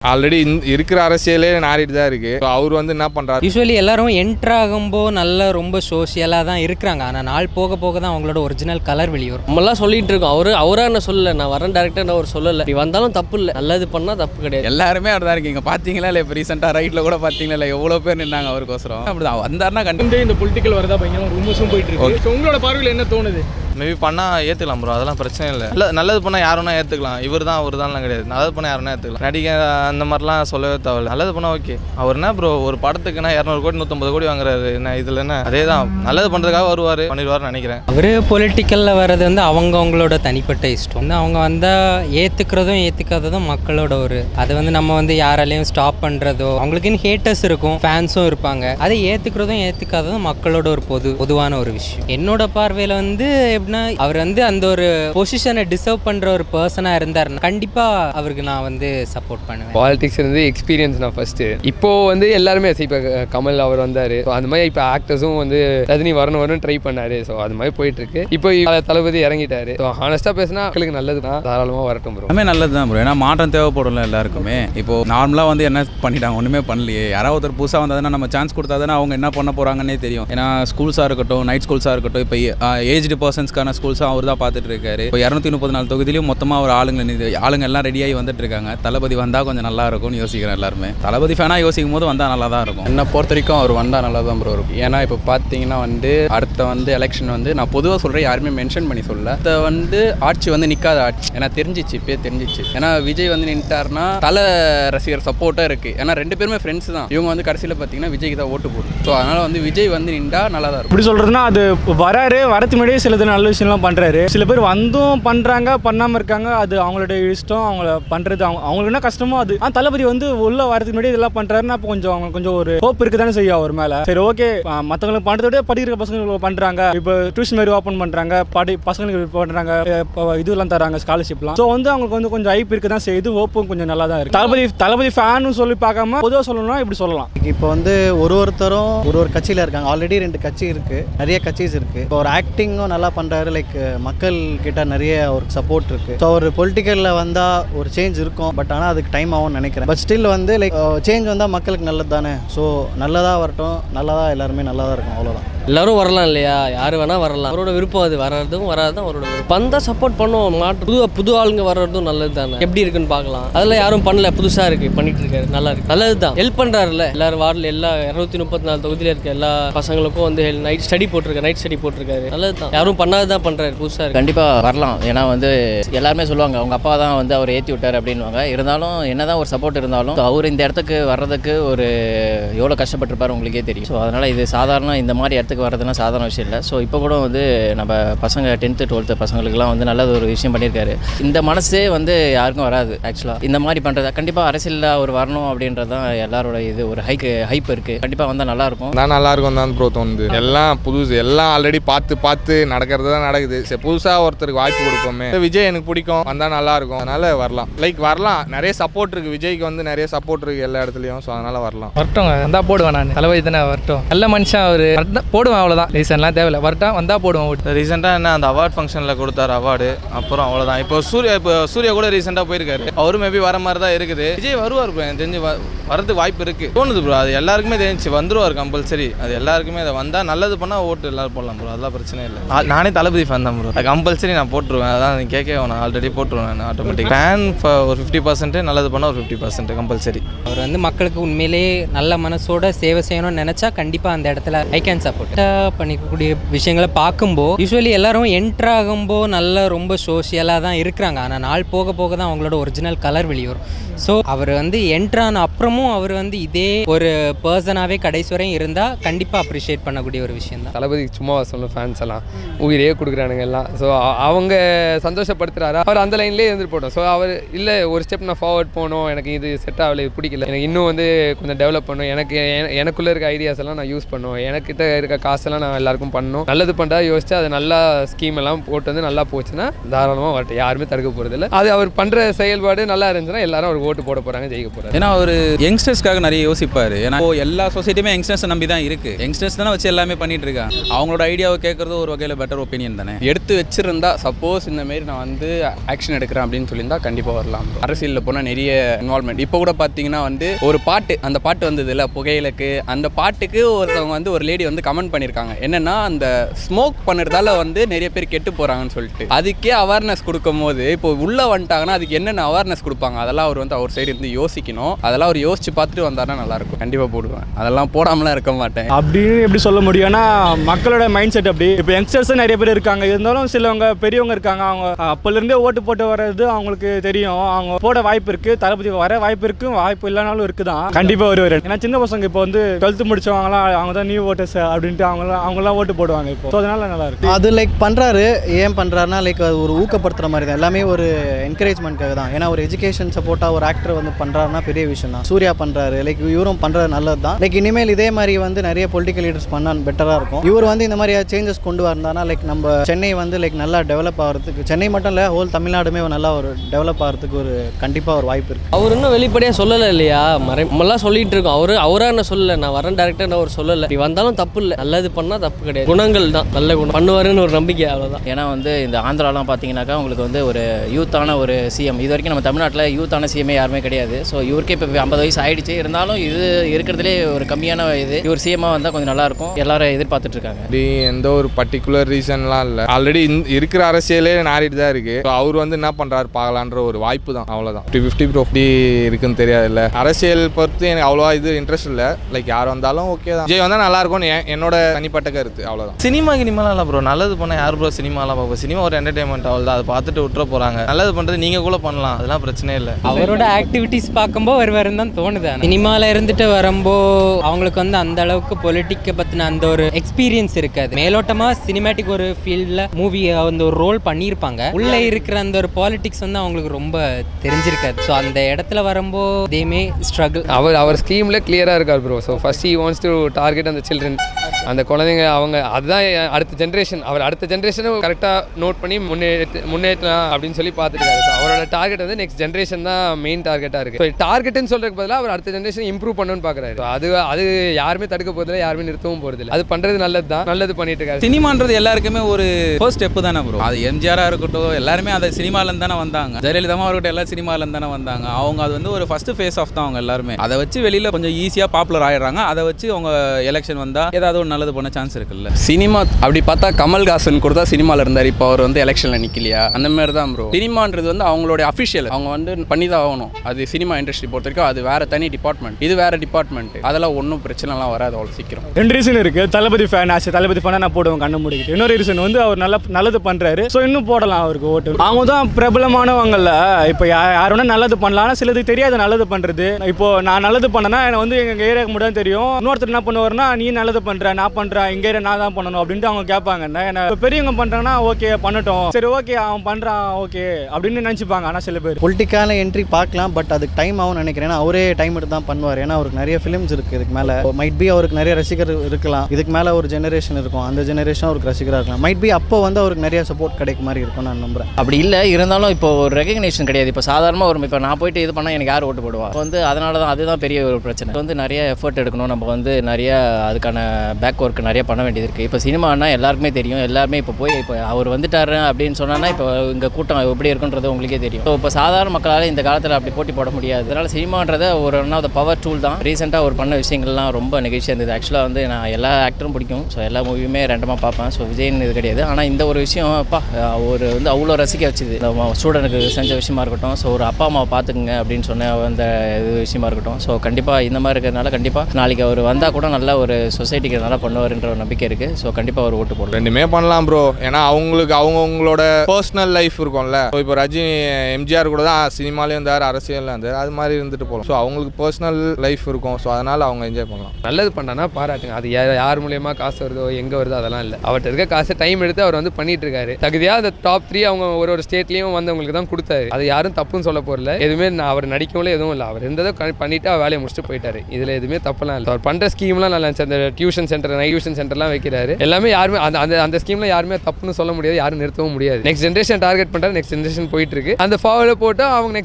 already இருக்கிற அரசியலே நாடிட்டு தான் இருக்கு So அவர் வந்து என்ன பண்றாரு யூஸ்வலி எல்லாரும் என்ட்ரு ஆகும்போது நல்ல ரொம்ப சோஷியலாக தான் இருக்கிறாங்க ஆனால் நாள் போக போக தான் அவங்களோட ஒரிஜினல் கலர் வெளியே வரும் நம்மளாம் சொல்லிட்டு இருக்கோம் அவரு அவரா என்ன சொல்லல நான் வரேன் டேரக்டர் அவர் சொல்லல இப்படி வந்தாலும் தப்பு இல்லை நல்லது பண்ணா தப்பு கிடையாது எல்லாருமே அப்படி தான் இருக்கீங்க பார்த்தீங்களா இல்லை இப்போ ரீசெண்டாக ரைட்டில் கூட பார்த்தீங்களா இல்லை எவ்வளோ பேர் நின்னாங்க அவருக்கோசரம் அப்படி தான் வந்தாருன்னா கண்டிப்பாக வந்து இந்த பொலிட்டிக்கல் வரதா பயங்கரமா ரூமர்ஸும் போயிட்டு இருக்கு So, உங்களோட பார்வையில் என்ன தோணுது மேபி பண்ணா ஏத்துக்கலாம் ப்ரோ அதெல்லாம் பிரச்சனை இல்லை நல்ல நல்லது பண்ணா யாருன்னா ஏத்துக்கலாம் இவர் தான் அவர் தான் கிடையாது நல்லது பண்ணா யாருன்னா ஏத்துக்கலாம் நடிகை அந்த மாதிரிலாம் சொல்லவே தேவையில்ல நல்லது பண்ணா ஓகே அவர் என்ன ப்ரோ ஒரு படத்துக்குன்னா இரநூறு கோடி நூற்றம்பது கோடி வாங்குறாரு என்ன இதுல என்ன அதே தான் நல்லது பண்றதுக்காக வருவார் பண்ணிடுவார்னு நினைக்கிறேன் அவர் பொலிட்டிக்கலில் வர்றது வந்து அவங்க அவங்களோட தனிப்பட்ட இஷ்டம் வந்து அவங்க வந்தால் ஏற்றுக்கிறதும் ஏற்றுக்காததும் மக்களோட ஒரு அதை வந்து நம்ம வந்து யாராலையும் ஸ்டாப் பண்ணுறதோ அவங்களுக்குன்னு ஹேட்டர்ஸ் இருக்கும் ஃபேன்ஸும் இருப்பாங்க அதை ஏற்றுக்கிறதும் ஏற்றுக்காததும் மக்களோட ஒரு பொது பொதுவான ஒரு விஷயம் என்னோட பார்வையில் வந்து எப்படின்னா அவர் வந்து அந்த ஒரு பொசிஷனை டிசர்வ் பண்ணுற ஒரு பர்சனாக இருந்தாருன்னா கண்டிப்பாக அவருக்கு நான் வந்து சப்போர்ட் பண்ணுவேன் பாலிடிக்ஸ் வந்து எக்ஸ்பீரியன்ஸ் நான் ஃபர்ஸ்ட் இப்போ வந்து எல்லாருமே இப்போ கமல் அவர் வந்தார் ஸோ அந்த மாதிரி இப்போ ஆக்டர்ஸும் வந்து ரஜினி வரணும் வரணும் ட்ரை பண்ணாரு ஸோ அது மாதிரி போயிட்டு இருக்கு இப்போ இ- தளபதி இறங்கிட்டாரு ஸோ ஹானஸ்ட்டாக பேசினா மக்களுக்கு நல்லது தான் தாராளமாக வரட்டும் ப்ரோ எல்லாமே நல்லது தான் ப்ரோ ஏன்னா மாற்றம் தேவைப்படும்ல எல்லாருக்குமே இப்போ நார்மலாக வந்து என்ன பண்ணிட்டாங்க ஒன்றுமே பண்ணலையே யாராவது ஒருத்தர் புதுசாக வந்ததுன்னா நம்ம சான்ஸ் கொடுத்தா தானே அவங்க என்ன பண்ண போகிறாங்கன்னே தெரியும் ஏன்னா ஸ்கூல்ஸாக இருக்கட்டும் நைட் ஸ்கூல்ஸாக இருக்கட்டும் இப்போ ஏஜ்டு பர்சன்ஸ்க்கான ஸ்கூல்ஸும் அவர் தான் பார்த்துட்டு இருக்காரு இப்போ இரநூத்தி முப்பது நாலு தொகுதியிலும் மொத்தமாக ஒரு ஆளுங்க நிது ஆளுங்க எல்லாம் ரெடியாகி வந்துட்டு இருக்காங்க தளபதி வந்தால் கொஞ்சம் நல்லா இருக்கும்னு யோசிக்கிறேன் எல்லாருமே தளபதி ஃபேனாக யோசிக்கும் போது வந்தால் நல்லா தான் இருக்கும் என்னை பொறுத்த வரைக்கும் அவர் வந்தால் நல்லா தான் ப்ரோ இருக்கும் ஏன்னா இப்போ பார்த்தீங்கன்னா வந்து அடுத்த வந்து எலெக்ஷன் வந்து நான் பொதுவாக சொல்கிறேன் யாருமே மென்ஷன் பண்ணி சொல்லல அடுத்த வந்து ஆட்சி வந்து நிற்காத ஆட்சி ஏன்னா தெரிஞ்சிச்சு இப்பயே தெரிஞ்சிச்சு ஏன்னா விஜய் வந்து நின்ட்டாருன்னா தலை ரசிகர் சப்போர்ட்டாக இருக்குது ஏன்னா ரெண்டு பேருமே ஃப்ரெண்ட்ஸ் தான் இவங்க வந்து கடைசியில் பார்த்தீங்கன்னா விஜய்க்கு தான் ஓட்டு போடும் ஸோ அதனால் வந்து விஜய் வந்து நின்றா நல்லா தான் இருக்கும் எப்படி சொல்றதுன்னா அது வராரு வரதுக்கு முன்னாடியே சிலது நல்ல விஷயம்லாம் பண்றாரு சில பேர் வந்தும் பண்றாங்க பண்ணாம இருக்காங்க அது அவங்களோட இஷ்டம் அவங்கள பண்றது அவங்க அவங்களுக்கு என்ன கஷ்டமோ அது ஆ தளபதி வந்து உள்ள வரதுக்கு முன்னாடி இதெல்லாம் பண்றாருன்னா அப்போ கொஞ்சம் அவங்க கொஞ்சம் ஒரு ஹோப் இருக்கு தானே செய்யும் அவர் மேல சரி ஓகே மற்றவங்களுக்கு பண்றதை விட படிக்கிற பசங்களுக்கு பண்றாங்க இப்போ டியூஷன் மாதிரி ஓப்பன் பண்றாங்க படி பசங்களுக்கு பண்றாங்க இப்போ இதெல்லாம் தராங்க ஸ்காலர்ஷிப்லாம் ஸோ வந்து அவங்களுக்கு வந்து கொஞ்சம் ஐப்பு இருக்கு தான் செய்யுது ஹோப்பும் கொஞ்சம் நல்லா தான் இருக்கு தளபதி தளபதி ஃபேனு சொல்லி பார்க்காம பொதுவாக சொல்லணும்னா இப்படி சொல்லலாம் இப்போ வந்து ஒரு ஒருத்தரும் ஒரு ஒரு கட்சியில் இருக்காங்க ஆல்ரெடி ரெண்டு கட்சி இருக்குது நிறைய கட்சிஸ் இருக்குது இப்போ ஒரு ஆக்டிங்கும் நல்லா பண்ணுறாரு லைக் மக்கள் கிட்ட நிறைய அவருக்கு சப்போர்ட் இருக்குது ஸோ ஒரு பொலிட்டிக்கலில் வந்தால் ஒரு சேஞ்ச் இருக்கும் பட் ஆனால் அதுக்கு டைம் ஆகும்னு நினைக்கிறேன் பட் ஸ்டில் வந்து லைக் சேஞ்ச் வந்தால் மக்களுக்கு நல்லது தானே ஸோ நல்லதாக வரட்டும் நல்லதாக எல்லாருமே நல்லா தான் இருக்கும் அவ்வளோதான் எல்லாரும் வரலாம் இல்லையா யார் வேணா வரலாம் அவரோட விருப்பம் அது வர்றதும் வராதும் அவரோட விருப்பம் வந்தா சப்போர்ட் பண்ணுவோம் மாற்று புது புது ஆளுங்க வர்றதும் நல்லது தானே எப்படி இருக்குன்னு பார்க்கலாம் அதெல்லாம் யாரும் பண்ணல புதுசா இருக்கு பண்ணிட்டு இருக்காரு நல்லா இருக்கு நல்லது தான் ஹெல்ப் பண்றாருல்ல எல்லாரும் வார்டில் எல்லா இரநூத்தி முப்பத்தி நாலு தொகுதியில் இருக்க எல்லா பசங்களுக்கும் வந்து நைட் ஸ்டடி போட்டிருக்காரு நைட் ஸ்டடி போட்டிருக்காரு நல்லது தான் யாரும் பண்ணாது தான் பண்றாரு புதுசா இருக்கு கண்டிப்பாக வரலாம் ஏன்னா வந்து எல்லாருமே சொல்லுவாங்க அவங்க அப்பா தான் வந்து அவர் ஏற்றி விட்டார் அப்படின்வாங்க இருந்தாலும் என்னதான் ஒரு சப்போர்ட் இருந்தாலும் அவர் இந்த இடத்துக்கு வர்றதுக்கு ஒரு எவ்வளோ கஷ்டப்பட்டிருப்பார் உங்களுக்கே தெரியும் ஸோ அதனால் இது சாதாரண இந்த மாதிரி இடத்துக்கு வர்றதுலாம் சாதாரண விஷயம் இல்லை ஸோ இப்போ கூட வந்து நம்ம பசங்க டென்த்து டுவெல்த்து பசங்களுக்குலாம் வந்து நல்ல ஒரு விஷயம் பண்ணியிருக்காரு இந்த மனசே வந்து யாருக்கும் வராது ஆக்சுவலாக இந்த மாதிரி பண்ணுறது கண்டிப்பாக அரசியலில் அவர் வரணும் அப்படின்றது தான் எல்லாரோட இது ஒரு ஹைக் ஹைப் இருக்குது கண்டிப்பாக வந்தால் நல்லாயிருக்கும் தான் நல்லா இருக்கும் தான் ப்ரோ தோணுது எல்லாம் புதுசு எல்லாம் ஆல்ரெடி பார்த்து பார்த்து நடக்கிறது தான் நடக்குது சரி புதுசாக ஒருத்தருக்கு வாய்ப்பு கொடுப்போமே விஜய் எனக்கு பிடிக்கும் வந்தால் நல்லா இருக்கும் அதனால வரலாம் லைக் வரலாம் நிறைய சப்போர்ட் இருக்கு விஜய்க்கு வந்து நிறைய சப்போர்ட் இருக்கு எல்லா இடத்துலையும் ஸோ அதனால வரலாம் வரட்டும் வந்தா போடுவேன் நான் தளபதி தானே வரட்டும் நல்ல மனுஷன் அவர் போடுவேன் அவ்வளோதான் ரீசன்லாம் தேவையில்ல வரட்டும் வந்தா போடுவேன் ஓட்டு ரீசெண்டாக என்ன அந்த அவார்ட் ஃபங்க்ஷனில் கொடுத்தாரு அவார்டு அப்புறம் அவ்வளோதான் இப்போ சூர்யா இப்போ சூர்யா கூட ரீசெண்டாக போயிருக்காரு அவரும் மேபி வர மாதிரி தான் இருக்குது விஜய் வருவார் ப்ரோ எனக்கு தெரிஞ்சு வ- வரதுக்கு வாய்ப்பு இருக்குது தோணுது ப்ரோ அது எல்லாருக்குமே தெரிஞ்சு வந்துருவார் கம்பல்சரி அது எல்லாருக்குமே அதை வந்தால் நல்லது பண்ணால் ஓட்டு எல்லாரும் போடலாம் ப்ரோ அதெல்லாம் பிரச்சனை இல்லை ஆ- நானே தளபதி ஃபேன் தான் ப்ரோ கம்பல்சரி நான் போட்டுருவேன் அதான் நீ கேட்க நான் ஆல்ரெடி போட்டுருவேன் நான் ஆட்டோமேட்டிக் ஃபேன் ஒரு ஃபிஃப்டி பர்சன்ட் நல்லது பண்ணால் ஒரு ஃபிஃப்டி பர்சன்ட் கம்பல்சரி அவர் வந்து மக்களுக்கு உண்மையிலேயே நல்ல மனசோட சேவை செய்யணும்னு நினச்சா கண்டிப்பாக அந்த இடத்துல ஐ கேன் சப்போர்ட் பண்ணிக்கக்கூடிய விஷயங்களை பார்க்கும்போது யூஸ்வலி எல்லாரும் என்ட்ரு ஆகும்போது நல்ல ரொம்ப சோஷியலாக தான் இருக்கிறாங்க ஆனால் நாள் போக போக தான் அவங்களோட ஒரிஜினல் கலர் வெளியே வரும் ஸோ அவர் வந்து என்ட்ரான அப்புறமும் அவர் வந்து இதே ஒரு பர்சனாகவே கடைசி வரையும் இருந்தால் கண்டிப்பாக அப்ரிஷியேட் பண்ணக்கூடிய ஒரு விஷயம் தான் தளபதி சும்மா சொல்லும் ஃபேன்ஸ் எல்லாம் உயிரே கொடுக்குறானுங்க எல்லாம் ஸோ அவங்க சந்தோஷப்படுத்துறாரு அவர் அந்த லைன்லேயே இருந்துட்டு போட்டோம் ஸோ அவர் இல்லை ஒரு ஸ்டெப் நான் ஃபார்வர்ட் போகணும் எனக்கு இது செட் ஆகல இது பிடிக்கல எனக்கு இன்னும் வந்து கொஞ்சம் டெவலப் பண்ணணும் எனக்கு என- எனக்குள்ளே இருக்க ஐடியாஸ் எல்லாம் நான் யூஸ் பண்ணுவேன் எனக்கிட்ட இருக்க காசெல்லாம் நான் எல்லாருக்கும் பண்ணணும் நல்லது பண்ணுறா யோசிச்சு அது நல்லா ஸ்கீம் எல்லாம் போட்டு வந்து நல்லா போச்சுன்னா தாராளமாக வரட்டும் யாருமே தடுக்க போகிறது இல்லை அது அவர் பண்ணுற செயல்பாடு நல்லா இருந்துச்சுன்னா எல்லாரும் அவருக்கு ஓட்டு போட போகிறாங்க ஜெயிக்க போகிறாங்க ஏன்னா அவர் யங்ஸ்டர்ஸ்க்காக நிறைய யோசிப்பார் ஏன்னா இப்போ எல்லா சொசைட்டியுமே யங்ஸ்டர்ஸை நம்பி தான் இருக்கு யங்ஸ்டர்ஸ் தானே வச்சு எல்லாமே பண்ணிட்டு இருக்காங்க அவங்களோட ஐடியாவை கேட்கறது ஒரு வகையில் பெட்டர் ஒப்பீனியன் தானே எடுத்து வச்சிருந்தா சப்போஸ் இந்த மாரி நான் வந்து ஆக்ஷன் எடுக்கிறேன் அப்படின்னு சொல்லியிருந்தா கண்டிப்பாக வரலாம் அரசியலில் போனால் நிறைய இன்வால்மெண்ட் இப்போ கூட பார்த்தீங்கன்னா வந்து ஒரு பாட்டு அந்த பாட்டு வந்தது இல்லை புகையிலக்கு அந்த பாட்டுக்கு ஒருத்தவங்க வந்து ஒரு லேடி வந்து கமெண்ட் பண்ணியிருக்காங்க என்னன்னா அந்த ஸ்மோக் பண்ணுறதால வந்து நிறைய பேர் கெட்டு போகிறாங்கன்னு சொல்லிட்டு அதுக்கே அவேர்னஸ் கொடுக்கும் போது இப்போ உள்ளே வந்துட்டாங்கன்னா அதுக்கு என்னென்ன அவேர்னஸ் கொடுப்பாங்க அதெல்லாம் அவர் வந்து அவர் சைடு இருந்து யோசிக்கணும் அதெல்லாம் அவர் யோசிச்சு பார்த்துட்டு வந்தாருன்னா நல்லாயிருக்கும் கண்டிப்பாக போடுவேன் அதெல்லாம் போடாமலாம் இருக்க மாட்டேன் அப்படின்னு எப்படி சொல்ல முடியும்னா மக்களோட மைண்ட் செட் அப்படி இப்போ யங்ஸ்டர்ஸும் நிறைய பேர் இருக்காங்க இருந்தாலும் சிலவங்க பெரியவங்க இருக்காங்க அவங்க அப்போலேருந்தே ஓட்டு போட்டு வர்றது அவங்களுக்கு தெரியும் அவங்க போட வாய்ப்பு இருக்கு தளபதி வர வாய்ப்பு இருக்கு வாய்ப்பு இல்லைனாலும் இருக்குதான் கண்டிப்பாக வருவார் ஏன்னா சின்ன பசங்க இப்போ வந்து டுவெல்த்து முடிச்சவங்களாம் அவங்க தான் நியூ ஓட்டர்ஸ் அப்படின்ட்டு அவங்களாம் அவங்களாம் ஓட்டு போடுவாங்க இப்போ So அதனால நல்லா இருக்கு அது லைக் பண்ணுறாரு ஏன் பண்ணுறாருனா லைக் அது ஒரு ஊக்கப்படுத்துகிற மாதிரி தான் எல்லாமே ஒரு என்கரேஜ்மெண்ட்காக தான் ஏன்னா ஒரு எஜுகேஷன் சப்போர்ட்டாக ஒரு ஆக்டர் வந்து பண்ணுறாருனா பெரிய விஷயம் தான் சூர்யா பண்ணுறாரு லைக் இவரும் பண்ணுறது நல்லது தான் லைக் இனிமேல் இதே மாதிரி வந்து நிறைய பொலிட்டிக்கல் லீடர்ஸ் பண்ணால் பெட்டராக இருக்கும் இவர் வந்து இந்த மாதிரி சேஞ்சஸ் கொண்டு வந்தானா லைக் நம்ம சென்னை வந்து லைக் நல்லா டெவலப் ஆகிறதுக்கு சென்னை மட்டும் இல்லை ஹோல் தமிழ்நாடுமே நல்லா ஒரு டெவலப் ஆகிறதுக்கு ஒரு கண்டிப்பாக ஒரு வாய்ப்பு இருக்குது அவர் இன்னும் வெளிப்படையாக சொல்லலை இல்லையா மறை நம்மளாம் சொல்லிட்டு இருக்கோம் அவர் அவரா என்ன சொல்லலை நான் வரேன் டேரக்டர் நான் அவர் சொல்லலை இப்படி வந்தாலும் தப்பு இல்லை நல்லது பண்ணால் தப்பு கிடையாது குணங்கள் தான் நல்ல குணம் பண்ணுவாருன்னு ஒரு நம்பிக்கை அவ்வளோதான் ஏன்னா வந்து இந்த ஆந்திராலாம் பார்த்தீங்கன்னாக்கா உங்களுக்கு வந்து ஒரு யூத்தான ஒரு சிஎம் இது வரைக்கும் நம்ம தமிழ்நாட்டில் யூத்தான சிஎம்ஏ யாருமே கிடையாது ஸோ இவருக்கே இப்போ ஐம்பது வயசு ஆயிடுச்சு இருந்தாலும் இது இருக்கிறதுலே ஒரு கம்மியான இது இவர் சிஎம்மாக வந்தால் கொஞ்சம் நல்லாயிருக்கும் எல்லாரும் எதிர்பார்த்துட்டு இருக்காங்க அப்படி எந்த ஒரு பர்டிகுலர் ரீசன்லாம் இல்லை ஆல்ரெடி இருக்கிற அரசியலே நாரிட்டு தான் இருக்கு So அவர் வந்து என்ன பண்றாரு பார்க்கலான்ற ஒரு வாய்ப்பு தான் அவ்வளோதான் ஃபிஃப்டி ஃபிஃப்டி ப்ரோ எப்படி இருக்குன்னு தெரியாதுல்ல அரசியல் பொறுத்து எனக்கு அவ்வளோவா இது இன்ட்ரெஸ்ட் இல்லை லைக் யார் வந்தாலும் ஓகே தான் விஜய் வந்தால் நல்லா இருக்கும்னு என்- என்னோட தனிப்பட்ட கருத்து அவ்வளோதான் சினிமா கினிமாலாம் இல்லை ப்ரோ நல்லது பண்ணால் யார் ப்ரோ சினிமாலாம் பார்ப்போம் சினிமா ஒரு என்டர்டைன்மெண்ட் அவ்வளோ அதை பார்த்துட்டு விட்டுற போகிறாங்க நல்லது பண்ணுறது நீங்கள் கூட பண்ணலாம் அதெல்லாம் பிரச்சனையே இல்லை அவரோட ஆக்டிவிட்டீஸ் பார்க்கும்போது வருவாருன்னு தான் தோணுது சினிமாவில் இருந்துட்டு வரும்போ அவங்களுக்கு வந்து அந்த அளவுக்கு பொலிட்டிக்கை பற்றின அந்த ஒரு எக்ஸ்பீரியன்ஸ் இருக்காது மேலோட்டமாக சினிமேட்டிக் ஒரு ஃபீல்டில் மூவி அந்த ஒரு ரோல் பண்ணியிருப்பாங்க உள்ளே இருக்கிற அந்த ஒரு பாலிடிக்ஸ் வந்து அவங்களுக்கு ரொம்ப தெரிஞ்சிருக்காது ஸோ அந்த இடத்துல வரும்போ தேமே ஸ்ட்ரகிள் அவர் அவர் ஸ்கீமில் கிளியராக இருக்கார் bro so first he wants to target அந்த சில்ட்ரன் அந்த குழந்தைங்க அவங்க அதுதான் எ- அடுத்த ஜென்ரேஷன் அவர் அடுத்த ஜென்ரேஷனும் கரெக்டாக நோட் பண்ணி முன்னேற்ற முன்னேற்றலாம் அப்படின்னு சொல்லி பார்த்துருக்காரு ஸோ அவரோட டார்கெட் வந்து நெக்ஸ்ட் ஜென்ரேஷன் தான் மெயின் டார்கெட்டாக இருக்குது ஸோ டார்கெட்னு சொல்கிறதுக்கு பதிலாக அவர் அடுத்த ஜென்ரேஷன் இம்ப்ரூவ் பண்ணணும்னு பார்க்குறாரு ஸோ அது அது யாருமே தடுக்க போகிறதில்ல யாருமே நிறுத்தவும் போகிறதில்ல அது பண்ணுறது நல்லது தான் நல்லது பண்ணிட்டு இருக்காரு சினிமான்றது எல்லாருக்குமே ஒரு ஃபர்ஸ்ட் ஸ்டெப் தானே ப்ரோ அது எம்ஜிஆராக இருக்கட்டும் எல்லாருமே அந்த சினிமாலேருந்து தானே வந்தாங்க ஜெயலலிதாமா இருக்கட்டும் எல்லா சினிமாலேருந்து தானே வந்தாங்க அவங்க அது வந்து ஒரு ஃபர்ஸ்ட் ஃபேஸ் ஆஃப் தான் அவங்க எல்லாருமே அதை வச்சு வெளியில் கொஞ்சம் ஈஸியாக பாப்புலர் ஆயிடுறாங்க அதை வச்சு அவங்க எலெக்ஷன் வந்தால் ஏதாவது ஒரு நல்லது பண்ண சான்ஸ் இருக்குல்ல சினிமா அப்படி பார்த்தா கமல்ஹாசன் கூட தான் சினிமாவில் இருந்தார் இப்போ அவர் வந்து எலெக்ஷனில் நிற்கலையா அந்த மாதிரி தான் ப்ரோ சினிமான்றது வந்து அவங்களுடைய அஃபிஷியல் அவங்க வந்து பண்ணி தான் ஆகணும் அது சினிமா இண்டஸ்ட்ரி பொறுத்த வரைக்கும் அது வேற தனி டிபார்ட்மெண்ட் இது வேற டிபார்ட்மெண்ட் அதெல்லாம் ஒன்றும் பிரச்சனைலாம் வராது அவ்வளோ சீக்கிரம் ரெண்டு ரீசன் இருக்கு தளபதி ஃபேன் ஆச்சு தளபதி ஃபேனா நான் போடுவேன் கண்ணு முடிக்கிட்டு இன்னொரு ரீசன் வந்து அவர் நல்ல நல்லது பண்றாரு ஸோ இன்னும் போடலாம் அவருக்கு ஓட்டு அவங்க தான் பிரபலமானவங்கல்ல இப்போ யார் வேணா நல்லது பண்ணலாம் ஆனா சிலதுக்கு தெரியாது நல்லது பண்றது இப்போ நான் நல்லது பண்ணனா எனக்கு வந்து எங்க ஏரியாவுக்கு மட்டும் தான் தெரியும் இன்னொருத்தர் என்ன பண்ணுவாருன்னா நீ நல்லது பண்ற நான் பண்றேன் எங்க ஏரியா நான் தான் பண்ணணும் அப்படின்ட்டு அவங்க கேட்பாங்க என்ன என்ன இப்ப பெரியவங்க பண்றாங்கன்னா ஓகே பண்ணட்டும் சரி ஓகே அவன் பண்றான் ஓகே அப்படின்னு நினைச்சுப்பாங்க ஆனா சில பேர் பொலிட்டிக்கான என்ட்ரி பார்க்கலாம் பட் அதுக்கு டைம் ஆகும்னு நினைக்கிறேன் ஏன்னா அவரே டைம் எடுத்து தான் பண்ணுவார் ஏன்னா அவருக்கு நிறைய ஃபிலிம்ஸ் இருக்குது இதுக்கு மேலே மைட் பி அவருக்கு நிறைய ரசிகர் இருக்கலாம் இதுக்கு மேலே ஒரு ஜெனரேஷன் இருக்கும் அந்த ஜெனரேஷன் அவருக்கு ரசிகராக இருக்கலாம் மைட் பி அப்போ வந்து அவருக்கு நிறைய சப்போர்ட் கிடைக்கும் மாதிரி இருக்கும் நான் நம்புறேன் அப்படி இல்லை இருந்தாலும் இப்போ ஒரு ரெகக்னேஷன் கிடையாது இப்போ சாதாரணமாக ஒரு இப்போ நான் போயிட்டு இது பண்ணால் எனக்கு யார் ஓட்டு போடுவா இப்போ வந்து அதனால தான் அதுதான் பெரிய ஒரு பிரச்சனை இப்போ வந்து நிறைய எஃபர்ட் எடுக்கணும் நம்ம வந்து நிறைய அதுக்கான பேக் ஒர்க் நிறைய பண்ண வேண்டியது இருக்குது இப்போ சினிமானா எல்லாருக்குமே தெரியும் எல்லாருமே இப்போ போய் இப்போ அவர் வந்துட்டாரு அப்படின்னு சொன்னா இப்போ இங்கே கூட்டம் எப்படி இருக்குன்றது உங்களுக்கே தெரியும் ஸோ இப்போ சாதாரண மக்களால் இந்த காலத்தில் அப்படி போட்டி போட முடியாது அதனால் சினிமான்றத ஒரு one of the power tool தான் ரீசெண்டாக ஒரு பண்ண விஷயங்கள்லாம் ரொம்ப நிகழ்ச்சியாக இருந்தது ஆக்சுவலாக வந்து நான் எல்லா ஆக்டரும் பிடிக்கும் ஸோ எல்லா மூவியுமே ரெண்டமாக பார்ப்பேன் ஸோ விஜய்னு இது கிடையாது ஆனால் இந்த ஒரு விஷயம் அப்பா ஒரு வந்து அவ்வளோ ரசிக்க வச்சுது ஸ்டூடெண்ட்டுக்கு செஞ்ச விஷயமா இருக்கட்டும் ஸோ ஒரு அப்பா அம்மாவை பார்த்துக்குங்க அப்படின்னு சொன்ன அந்த இது விஷயமா இருக்கட்டும் ஸோ கண்டிப்பாக இந்த மாதிரி இருக்கிறதுனால கண்டிப்பாக நாளைக்கு அவர் வந்தால் கூட நல்ல ஒரு சொசைட்டிக்கு நல்லா பண்ணுவாருன்ற ஒரு நம்பிக்கை இருக்குது ஸோ கண்டிப்பாக அவர் ஓட்டு போடுவோம் ரெண்டுமே பண்ணலாம் ப்ரோ ஏன்னா அவங்களுக்கு அவங்கவுங்களோட பர்சனல் லைஃப் இருக்கும்ல So, இப்போ ரஜினி எம்ஜிஆர் கூட தான் சினிமாலேயும் இருந்தார் அரசியலில் இருந்தார் அது மாதிரி இருந்துட்டு போகலாம் ஸோ அவங்களுக்கு பர்சனல் லைஃப் இருக்கும் ஸோ அதனால் அவங்க என்ஜாய் பண்ணலாம் நல்லது பண்ணானா பாராட்டுங்க அது யார் யார் மூலியமா காசு வருதோ எங்கே வருதோ அதெல்லாம் இல்லை அவர்கிட்ட இருக்க காசை டைம் எடுத்து அவர் வந்து பண்ணிட்டு இருக்காரு தகுதியாக அந்த டாப் த்ரீ அவங்க ஒரு ஒரு ஸ்டேட்லேயும் வந்தவங்களுக்கு தான் கொடுத்தாரு அது யாரும் தப்புன்னு சொல்ல போறல எதுவுமே நான் அவர் நடிக்கவும் இல்லை எதுவும் இல்லை அவர் இருந்ததை க- பண்ணிட்டு அவர் வேலையை முடிச்சுட்டு போயிட்டாரு இதில் எதுவுமே தப்பெல்லாம் இல்லை அவர் பண்ணுற ஸ்கீம்லாம் நல்லா இருந்துச்சு அந்த டியூஷன் சென்டர் நைட் டியூஷன் சென்டர்லாம் வைக்கிறாரு எல்லாமே யாருமே அந்த அந்த அந்த ஸ்கீமில் யாருமே தப்புன்னு சொல்ல முடியாது யாரும் நிறுத்தவும் முடியாது நெக்ஸ்ட் ஜென்ரேஷன் டார்கெட் பண்ணுறாரு நெக்ஸ்ட் ஜென்ரேஷன் போயிட்டு இருக்கு அந்த ஃபாலோ போட்டு அவங்க நெக்ஸ்ட் ஜென்ரேஷன்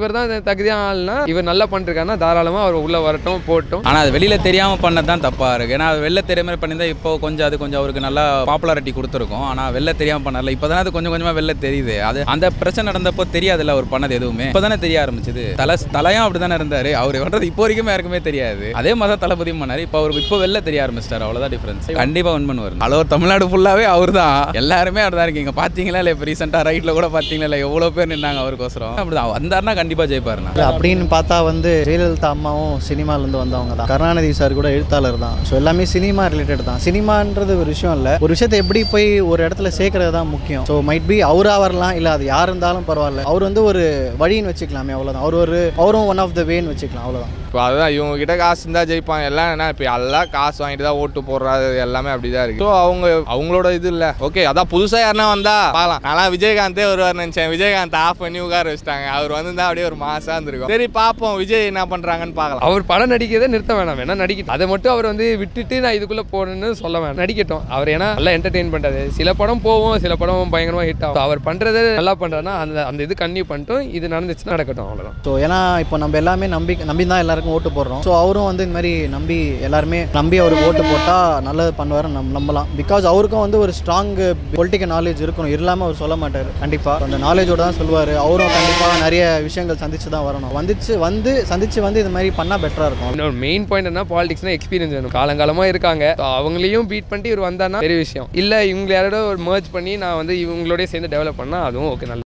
இவர் தான் தகுதியான ஆள்னா இவர் நல்லா பண்ணிருக்காருன்னா தாராளமாக அவர் உள்ளே வரட்டும் போட்டும் ஆனால் அது வெளியில் தெரியாமல் பண்ணது தான் தப்பாக இருக்குது ஏன்னா அது வெளில தெரியாமல் பண்ணியிருந்தா இப்போ கொஞ்சம் அது கொஞ்சம் அவருக்கு நல்லா பாப்புலாரிட்டி கொடுத்துருக்கும் ஆனால் வெளில தெரியாமல் பண்ணல இப்போ தானே அது கொஞ்சம் கொஞ்சமாக வெளில தெரியுது அது அந்த பிரச்சனை நடந்தப்போ தெரியாதுல்ல அவர் பண்ணது எதுவுமே இப்போ தானே தெரிய ஆரம்பிச்சது தலை தலையும் அப்படி தானே இருந்தார் அவர் பண்ணுறது இப்போ வரைக்கும் யாருக்குமே தெரியாது அதே மாதிரி தான் தளபதியும் பண்ணார் இப்போ அவருக்கு இப்போ வெளில தெரிய ஆரம்பிச்சிட்டார் அவ்வளோதான் டிஃப்ரென்ஸ் கண்டிப்பாக வின் பண்ணுவார் அளவு தமிழ்நாடு ஃபுல்லாகவே அவர் தான் எல்லாருமே அவர் தான் இருக்கீங்க பார்த்தீங்களா இல்லை இப்போ ரீசெண்டாக ரைட்டில் கூட பார்த்தீங்களா இல்லை எவ்வளோ பேர் நின்னாங்க அவருக்கோசரம் அப்படிதான் வந்தாருன்னா கண்டிப்பாக ஜெயிப்பாருண்ணா இல்ல, அப்படின்னு பார்த்தா வந்து ஜெயலலிதா அம்மாவும் சினிமாலேருந்து வந்தவங்க தான் கருணாநிதி சார் கூட எழுத்தாளர் தான் ஸோ எல்லாமே சினிமா ரிலேட்டட் தான் சினிமான்றது ஒரு விஷயம் இல்லை ஒரு விஷயத்தை எப்படி போய் ஒரு இடத்துல சேர்க்கறது தான் முக்கியம் ஸோ மைட் பி அவராக வரலாம் இல்லை அது யார் இருந்தாலும் பரவாயில்ல அவர் வந்து ஒரு வழின்னு வச்சுக்கலாமே அவ்வளோதான் அவர் ஒரு அவரும் ஒன் ஆஃப் த வேன்னு வச்சுக்கலாம் அவ்வளோதான் இப்போ அதுதான் இவங்க கிட்ட காசு இருந்தால் ஜெயிப்பாங்க எல்லாம் என்ன இப்போ எல்லாம் காசு வாங்கிட்டு தான் ஓட்டு போடுறாரு எல்லாமே அப்படி தான் இருக்கு ஸோ அவங்க அவங்களோட இது இல்லை ஓகே அதான் புதுசாக யாருனா வந்தா பார்க்கலாம் நான் விஜயகாந்தே வருவார் நினச்சேன் விஜயகாந்த் ஆஃப் பண்ணி உட்கார வச்சிட்டாங்க அவர் வந்து அப்படியே ஒரு மாசா இருந்திருக்கும் சரி பார்ப்போம் விஜய் என்ன பண்ணுறாங்கன்னு பார்க்கலாம் அவர் படம் நடிக்கிறதை நிறுத்த வேணாம் வேணா நடிக்கட்டும் அதை மட்டும் அவர் வந்து விட்டுட்டு நான் இதுக்குள்ள போகணும்னு சொல்ல வேணாம் நடிக்கட்டும் அவர் ஏன்னா நல்லா என்டர்டெயின் பண்றாரு சில படம் போகும் சில படம் பயங்கரமா ஹிட் ஆகும் அவர் பண்றதை நல்லா பண்றாருன்னா அந்த அந்த இது கன்னியூ பண்ணிட்டும் இது நடந்துச்சுன்னா நடக்கட்டும் அவ்வளவுதான் ஸோ ஏன்னா இப்போ நம்ம எல்லாமே நம்பி நம்பி தான் எல்லாருக்கும் ஓட்டு போடுறோம் ஸோ அவரும் வந்து இந்த மாதிரி நம்பி எல்லாருமே நம்பி அவருக்கு ஓட்டு போட்டால் நல்லது பண்ணுவார் நம் நம்பலாம் பிகாஸ் அவருக்கும் வந்து ஒரு ஸ்ட்ராங் பொலிட்டிக்கல் நாலேஜ் இருக்கணும் இல்லாமல் அவர் சொல்ல மாட்டார் கண்டிப்பாக அந்த நாலேஜோட தான் சொல்லுவார் அவரும் கண்டிப்பாக நிறைய விஷயங்கள் சந்திச்சு தான் வரணும் வந்துச்சு வந்து சந்திச்சு வந்து இது மாதிரி பண்ணால் பெட்டராக இருக்கும் இன்னொரு மெயின் பாயிண்ட் என்ன பாலிடிக்ஸ்னா எக்ஸ்பீரியன்ஸ் வேணும் காலங்காலமா இருக்காங்க So அவங்களையும் பீட் பண்ணிட்டு இவர் வந்தான்னா பெரிய விஷயம் இல்ல இவங்க யாரோட ஒரு merge பண்ணி நான் வந்து இவங்களோடய சேர்ந்து டெவலப் பண்ணா அதுவும் ஓகே நல்ல